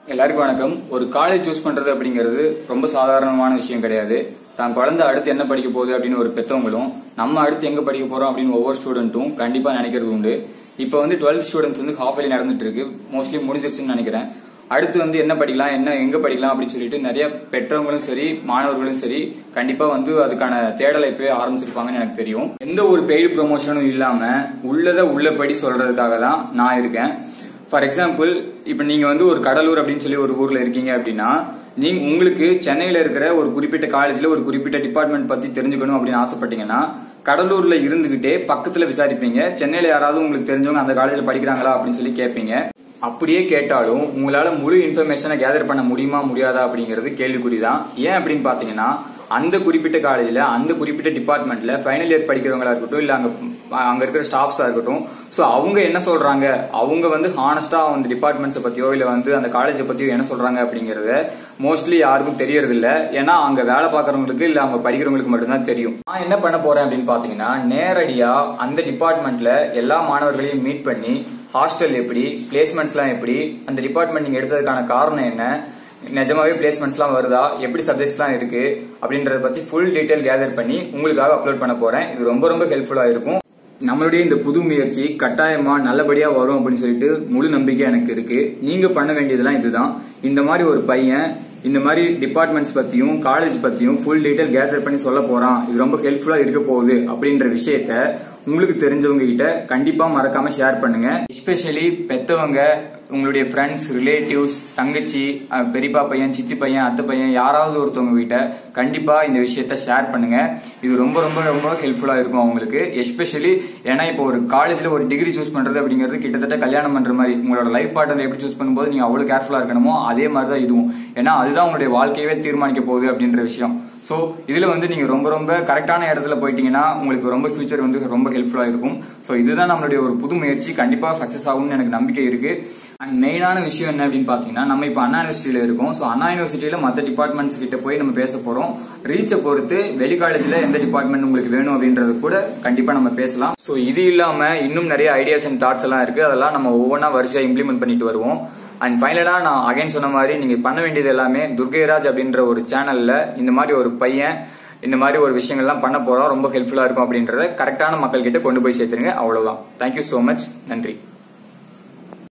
எல்லாருக்கும் வணக்கம் ஒரு காலேஜ் சூஸ் பண்றது அப்படிங்கிறது ரொம்ப சாதாரணமான விஷயம் கிடையாது தான் குழந்தை அடுத்து என்ன படிக்க போகுது அப்படின்னு ஒரு பெத்தவங்களும் நம்ம அடுத்து எங்க படிக்க போறோம் அப்படின்னு ஒவ்வொரு ஸ்டூடெண்ட்டும் கண்டிப்பா நினைக்கிறது உண்டு இப்போ வந்து டுவெல்த் ஸ்டூடெண்ட்ஸ் வந்து ஹாஃப் இயர்லி நடந்துட்டு இருக்கு மோஸ்ட்லி முடிஞ்சிருச்சுன்னு நினைக்கிறேன் அடுத்து வந்து என்ன படிக்கலாம் என்ன எங்க படிக்கலாம் அப்படின்னு சொல்லிட்டு நிறைய பெற்றவங்களும் சரி மாணவர்களும் சரி கண்டிப்பா வந்து அதுக்கான தேடலை இப்பவே ஆரம்பிச்சிருப்பாங்கன்னு எனக்கு தெரியும் எந்த ஒரு பெய்டு ப்ரொமோஷனும் இல்லாம உள்ளத உள்ளபடி சொல்றதுக்காக தான் நான் இருக்கேன் ஃபார் எக்ஸாம்பிள் இப்ப நீங்க வந்து ஒரு கடலூர் அப்படின்னு சொல்லி ஒரு ஊர்ல இருக்கீங்க அப்படின்னா நீங்க உங்களுக்கு சென்னையில இருக்கிற ஒரு குறிப்பிட்ட காலேஜ்ல ஒரு குறிப்பிட்ட டிபார்ட்மெண்ட் பத்தி தெரிஞ்சுக்கணும் அப்படின்னு ஆசைப்பட்டீங்கன்னா கடலூர்ல இருந்துகிட்டே பக்கத்துல விசாரிப்பீங்க சென்னையில யாராவது உங்களுக்கு தெரிஞ்சவங்க அந்த காலேஜ்ல படிக்கிறாங்களா அப்படின்னு சொல்லி கேட்பீங்க அப்படியே கேட்டாலும் உங்களால முழு இன்ஃபர்மேஷனை கேதர் பண்ண முடியுமா முடியாதா அப்படிங்கிறது கேள்விக்குறி தான் ஏன் அப்படின்னு பாத்தீங்கன்னா அந்த குறிப்பிட்ட காலேஜ்ல அந்த குறிப்பிட்ட டிபார்ட்மெண்ட்ல ஃபைனல் இயர் படிக்கிறவங்களா இருக்கட்டும் இல்ல அங்க அங்க இருக்கிற ஸ்டாஃப்ஸா இருக்கட்டும் சோ அவங்க என்ன சொல்றாங்க அவங்க வந்து ஹானஸ்டா அந்த டிபார்ட்மெண்ட்ஸை பத்தியோ இல்ல வந்து அந்த காலேஜை பத்தியோ என்ன சொல்றாங்க அப்படிங்கறத மோஸ்ட்லி யாருக்கும் தெரியறது இல்ல ஏன்னா அங்க வேலை பாக்குறவங்களுக்கு இல்ல அவங்க படிக்கிறவங்களுக்கு மட்டும்தான் தெரியும் நான் என்ன பண்ண போறேன் அப்படின்னு பாத்தீங்கன்னா நேரடியா அந்த டிபார்ட்மெண்ட்ல எல்லா மாணவர்களையும் மீட் பண்ணி ஹாஸ்டல் எப்படி பிளேஸ்மெண்ட்ஸ்லாம் எப்படி அந்த டிபார்ட்மெண்ட் நீங்க எடுத்ததுக்கான காரணம் என்ன நிஜமாவே பிளேஸ்மெண்ட்ஸ்லாம் வருதா எப்படி சப்ஜெக்ட்ஸ்லாம் இருக்கு அப்படின்றத பத்தி ஃபுல் டீடைல் கேதர் பண்ணி உங்களுக்காக அப்லோட் பண்ண போறேன் இது ரொம்ப ரொம்ப ஹெல்ப்ஃபுல்லா இருக்கும் நம்மளுடைய இந்த புது முயற்சி கட்டாயமா நல்லபடியா வரும் அப்படின்னு சொல்லிட்டு முழு நம்பிக்கை எனக்கு இருக்கு நீங்க பண்ண வேண்டியதெல்லாம் இதுதான் இந்த மாதிரி ஒரு பையன் இந்த மாதிரி டிபார்ட்மெண்ட்ஸ் பத்தியும் காலேஜ் பத்தியும் ஃபுல் டீடைல் கேதர் பண்ணி சொல்ல போறான் இது ரொம்ப ஹெல்ப்ஃபுல்லா இருக்க போகுது அப்படின்ற விஷயத்த உங்களுக்கு தெரிஞ்சவங்க கிட்ட கண்டிப்பா மறக்காம ஷேர் பண்ணுங்க எஸ்பெஷலி பெத்தவங்க உங்களுடைய ஃப்ரெண்ட்ஸ் ரிலேட்டிவ்ஸ் தங்கச்சி அஹ், பெரியப்பா பையன் சித்தி பையன் அத்தை பையன் யாராவது ஒருத்தவங்க கிட்ட கண்டிப்பா இந்த விஷயத்த ஷேர் பண்ணுங்க இது ரொம்ப ரொம்ப ரொம்ப ஹெல்ப்ஃபுல்லா இருக்கும் அவங்களுக்கு எஸ்பெஷலி ஏன்னா இப்போ ஒரு காலேஜ்ல ஒரு டிகிரி சூஸ் பண்றது அப்படிங்கிறது கிட்டத்தட்ட கல்யாணம் பண்ற மாதிரி உங்களோட லைஃப் பார்ட்னர் எப்படி சூஸ் பண்ணும்போது நீங்க அவ்வளவு கேர்ஃபுல்லா இருக்கணுமோ அதே மாதிரி தான் இதுவும் ஏன்னா அதுதான் உங்களுடைய வாழ்க்கையவே தீர்மானிக்க போகுது அப்படின்ற விஷயம் சோ இதுல வந்து நீங்க ரொம்ப ரொம்ப கரெக்டான இடத்துல போயிட்டீங்கன்னா உங்களுக்கு ரொம்ப ஃபியூச்சர் வந்து ரொம்ப ஹெல்ப்ஃபுல்லா இருக்கும் சோ இதுதான் நம்மளுடைய ஒரு புது முயற்சி கண்டிப்பா சக்சஸ் ஆகும்னு எனக்கு நம்பிக்கை இருக்கு அண்ட் மெயினான விஷயம் என்ன அப்படின்னு பாத்தீங்கன்னா நம்ம இப்ப அண்ணா யூனிவர்சிட்டியில இருக்கோம் சோ அண்ணா யூனிவர்சிட்டியில மத்த டிபார்ட்மெண்ட்ஸ் கிட்ட போய் நம்ம பேச போறோம் ரீச்சை பொறுத்து வெளி காலேஜ்ல எந்த டிபார்ட்மெண்ட் உங்களுக்கு வேணும் அப்படின்றது கூட கண்டிப்பா நம்ம பேசலாம் சோ இது இல்லாம இன்னும் நிறைய ஐடியாஸ் அண்ட் தாட்ஸ் எல்லாம் இருக்கு அதெல்லாம் நம்ம ஒவ்வொன்றா வரிசையா இம்ப்ளிமெண்ட் பண்ணிட்டு வருவோம் அண்ட் ஃபைனலா நான் அகைன் சொன்ன மாதிரி நீங்க பண்ண வேண்டியது எல்லாமே துர்கைராஜ் அப்படின்ற ஒரு சேனல்ல இந்த மாதிரி ஒரு பையன் இந்த மாதிரி ஒரு விஷயங்கள்லாம் பண்ண போறோம் ரொம்ப ஹெல்ப்ஃபுல்லா இருக்கும் அப்படின்றத கரெக்டான மக்கள் கிட்ட கொண்டு போய் சேர்த்துருங்க அவ்வளவுதான் தேங்க்யூ so மச் நன்றி